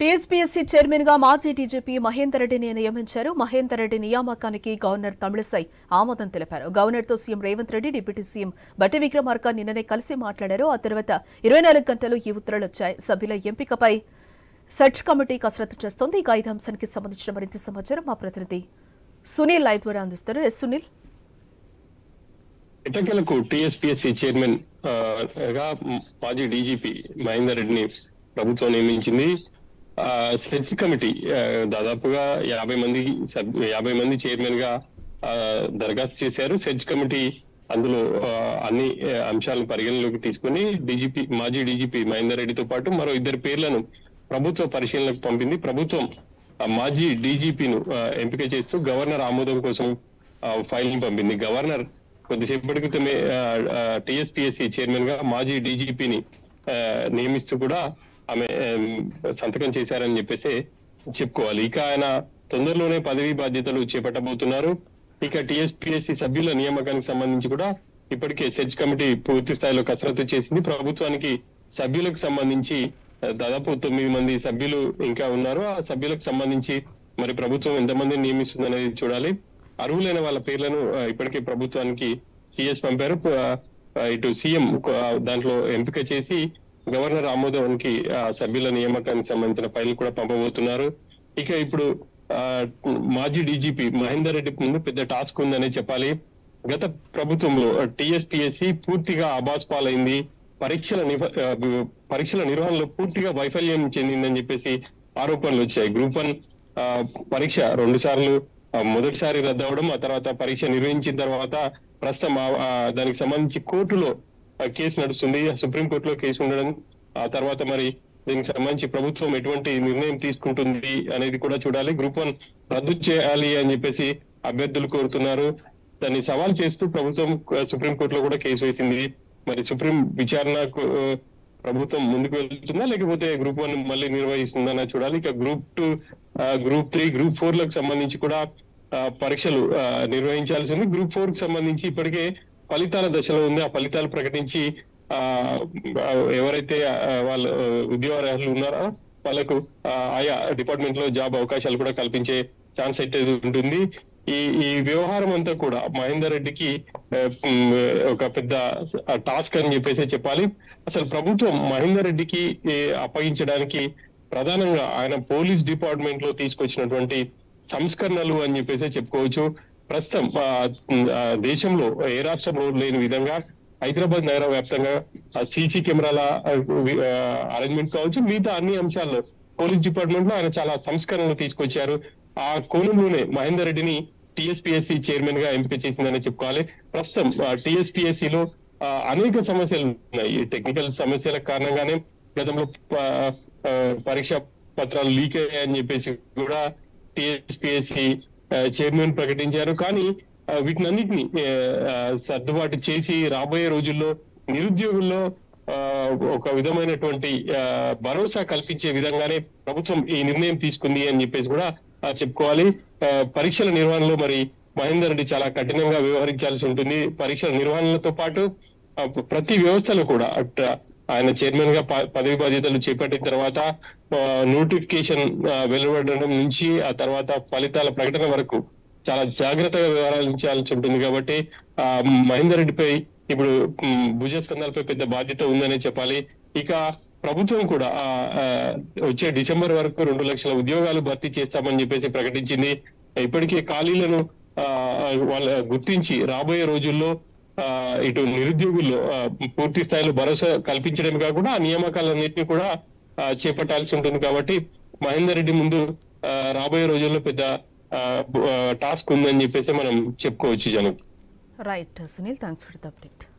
TSPSC chairman గా మాజీ DGP Mahender రెడ్డిని నియమించారు మహేందర్ రెడ్డి నియామకానికి గవర్నర్ తమిళసై ఆమోదం తెలిపారు గవర్నర్ తో CM Revanth Reddy deputy CM Bhatti Vikramarka నిన్ననే కలిసి మాట్లాడారు ఆ తర్వాత ఇరవై నాలుగు గంటలు ఈ ఉత్తర్వులు వచ్చాయి సభ్యుల ఎంపికపై సెర్చ్ కమిటీ కసరత్తు చేస్తోంది ఇక ఐదు అంశానికి సంబంధించిన మరింత సమాచారం మా ప్రతినిధి సునీల్ లైవ్ ద్వారా అందిస్తారు ఎస్ సునీల్ ఎట్టకేలకు టీఎస్పీఎస్సీ చైర్మన్ ఆ, గా మాజీ డీజీపీ మహేందర్ రెడ్డిని ప్రభుత్వం నియమించింది ఆ, సెర్చ్ కమిటీ ఆ, దాదాపుగా యాభై మంది సభ్- యాభై మంది చైర్మన్ గా ఆ, దరఖాస్తు చేశారు సెర్చ్ కమిటీ అందులో ఆ, అన్ని ఆ, అంశాలను పరిగణలోకి తీసుకుని డీజీపీ మాజీ డీజీపీ మహేందర్ రెడ్డితో పాటు మరో ఇద్దరు పేర్లను ప్రభుత్వ పరిశీలనకు పంపింది ప్రభుత్వం ఆ, మాజీ డీజీపీను ఎంపిక చేస్తూ గవర్నర్ ఆమోదం కోసం ఫైల్ ని పంపింది గవర్నర్ కొద్దిసేపటి క్రితమే టిఎస్పిఎస్సి చైర్మన్ గా మాజీ డీజీపీని నియమిస్తూ కూడా ఆమె ఆమ్, సంతకం చేశారని చెప్పేసి చెప్పుకోవాలి ఇక ఆయన తొందరలోనే పదవీ బాధ్యతలు చేపట్టబోతున్నారు ఇక టిఎస్పిఎస్సి సభ్యుల నియామకానికి సంబంధించి కూడా ఇప్పటికే సెర్చ్ కమిటీ పూర్తి స్థాయిలో కసరత్తు చేసింది ప్రభుత్వానికి సభ్యులకు సంబంధించి ఆ, దాదాపు తొమ్మిది మంది సభ్యులు ఇంకా ఉన్నారు ఆ సభ్యులకు సంబంధించి మరి ప్రభుత్వం ఎంతమందిని నియమిస్తుంది అనేది చూడాలి అర్హులైన వాళ్ళ పేర్లను ఆ, ఇప్పటికే ప్రభుత్వానికి సిఎస్ పంపారు ఆ, ఆ, ఇటు సీఎం దాంట్లో ఎంపిక చేసి గవర్నర్ ఆమోదానికి ఆ, సభ్యుల నియామకానికి సంబంధించిన ఫైల్ కూడా పంపబోతున్నారు ఇక ఇప్పుడు ఆ, మాజీ డీజీపీ మహేందర్ రెడ్డి ముందు పెద్ద టాస్క్ ఉందనే చెప్పాలి గత ప్రభుత్వంలో టిఎస్పిఎస్సి పూర్తిగా అబాస్ పాలైంది పరీక్షల నివ- ఆ, పరీక్షల నిర్వహణలో పూర్తిగా వైఫల్యం చెందిందని చెప్పేసి ఆరోపణలు వచ్చాయి గ్రూప్ వన్ ఆ, పరీక్ష రెండు సార్లు ఆ, మొదటిసారి రద్దవడం ఆ తర్వాత పరీక్ష నిర్వహించిన తర్వాత ప్రస్తుతం ఆ- ఆ దానికి సంబంధించి కోర్టులో ఆ, కేసు నడుస్తుంది సుప్రీం కోర్టులో కేసు ఉండడం ఆ తర్వాత మరి దీనికి సంబంధించి ప్రభుత్వం ఎటువంటి నిర్ణయం తీసుకుంటుంది అనేది కూడా చూడాలి గ్రూప్ వన్ రద్దు చేయాలి అని చెప్పేసి అభ్యర్థులు కోరుతున్నారు దాన్ని సవాల్ చేస్తూ ప్రభుత్వం ఆ, సుప్రీం కోర్టులో కూడా కేసు వేసింది మరి సుప్రీం విచారణకు ఆ, ప్రభుత్వం ముందుకు వెళ్తుందా లేకపోతే గ్రూప్ వన్ మళ్ళీ నిర్వహిస్తుందా చూడాలి ఇక group two group three group four లకు సంబంధించి కూడా ఆ, పరీక్షలు ఆ, నిర్వహించాల్సి ఉంది గ్రూప్ ఫోర్ కి సంబంధించి ఇప్పటికే ఫలితాల దశలో ఉంది ఆ ఫలితాలు ప్రకటించి ఆ ఆ, ఎవరైతే ఆ, వాళ్ళ ఆ, ఉద్యోగార్హులు ఉన్నారో వాళ్ళకు ఆ, ఆయా డిపార్ట్మెంట్ లో జాబ్ అవకాశాలు కూడా కల్పించే ఛాన్స్ అయితే ఉంటుంది ఈ ఈ వ్యవహారం అంతా కూడా మహేందర్ రెడ్డికి ఆ, ఉమ్, ఒక పెద్ద టాస్క్ అని చెప్పేసి చెప్పాలి అసలు ప్రభుత్వం మహేందర్ రెడ్డికి ఏ, అప్పగించడానికి ప్రధానంగా ఆయన పోలీస్ డిపార్ట్మెంట్ లో తీసుకొచ్చినటువంటి సంస్కరణలు అని చెప్పేసి చెప్పుకోవచ్చు ప్రస్తుతం ఆ, ఉమ్, ఆ, దేశంలో ఏ రాష్ట్రంలో లేని విధంగా హైదరాబాద్ నగర వ్యాప్తంగా సీసీ కెమెరాల అరేంజ్మెంట్ కావచ్చు మిగతా అన్ని అంశాల్లో పోలీస్ డిపార్ట్మెంట్ లో ఆయన చాలా సంస్కరణలు తీసుకొచ్చారు ఆ కోణంలోనే మహేందర్ రెడ్డిని టిఎస్పిఎస్సి చైర్మన్ గా ఎంపిక చేసిందని చెప్పుకోవాలి ప్రస్తుతం టిఎస్పిఎస్సి లో ఆ, అనేక సమస్యలు ఉన్నాయి ఈ టెక్నికల్ సమస్యల కారణంగానే గతంలో ప- ఆ, పరీక్ష పత్రాలు లీక్ అయ్యాయని చెప్పేసి కూడా టిఎస్పిఎస్సి చైర్మన్ ప్రకటించారు కానీ ఆ, వీటినన్నిటిని ఆ, ఆ, సర్దుబాటు చేసి రాబోయే రోజుల్లో నిరుద్యోగుల్లో ఆ, ఒక విధమైనటువంటి ఆ, భరోసా కల్పించే విధంగానే ప్రభుత్వం ఈ నిర్ణయం తీసుకుంది అని చెప్పేసి కూడా ఆ, చెప్పుకోవాలి ఆ, పరీక్షల నిర్వహణలో మరి మహేందర్ రెడ్డి చాలా కఠినంగా వ్యవహరించాల్సి ఉంటుంది పరీక్షల నిర్వహణలతో పాటు ఆ, ప్రతి వ్యవస్థలో కూడా అట్ ఆయన చైర్మన్ గా ప- పదవి బాధ్యతలు చేపట్టిన తర్వాత నోటిఫికేషన్ వెలువడడం నుంచి ఆ తర్వాత ఫలితాల ప్రకటన వరకు చాలా జాగ్రత్తగా వ్యవహరించాల్సి ఉంటుంది కాబట్టి ఆ మహేందర్ రెడ్డిపై ఇప్పుడు ఉమ్, భుజస్కంధాలపై పెద్ద బాధ్యత ఉందనే చెప్పాలి ఇక ప్రభుత్వం కూడా ఆ, ఆ, వచ్చే డిసెంబర్ వరకు రెండు లక్షల ఉద్యోగాలు భర్తీ చేస్తామని చెప్పేసి ప్రకటించింది ఇప్పటికే ఖాళీలను ఆ, వాళ్ళ గుర్తించి రాబోయే రోజుల్లో ఆ, ఇటు నిరుద్యోగుల్లో ఆ, పూర్తి స్థాయిలో భరోసా కల్పించడమే కాకుండా ఆ నియామకాలన్నింటినీ కూడా ఆ, చేపట్టాల్సి ఉంటుంది కాబట్టి మహేందర్ రెడ్డి ముందు ఆ, రాబోయే రోజుల్లో పెద్ద ఆ, బ- ఆ, టాస్క్ ఉందని చెప్పేసి మనం చెప్పుకోవచ్చు జనం right Sunil thanks for the update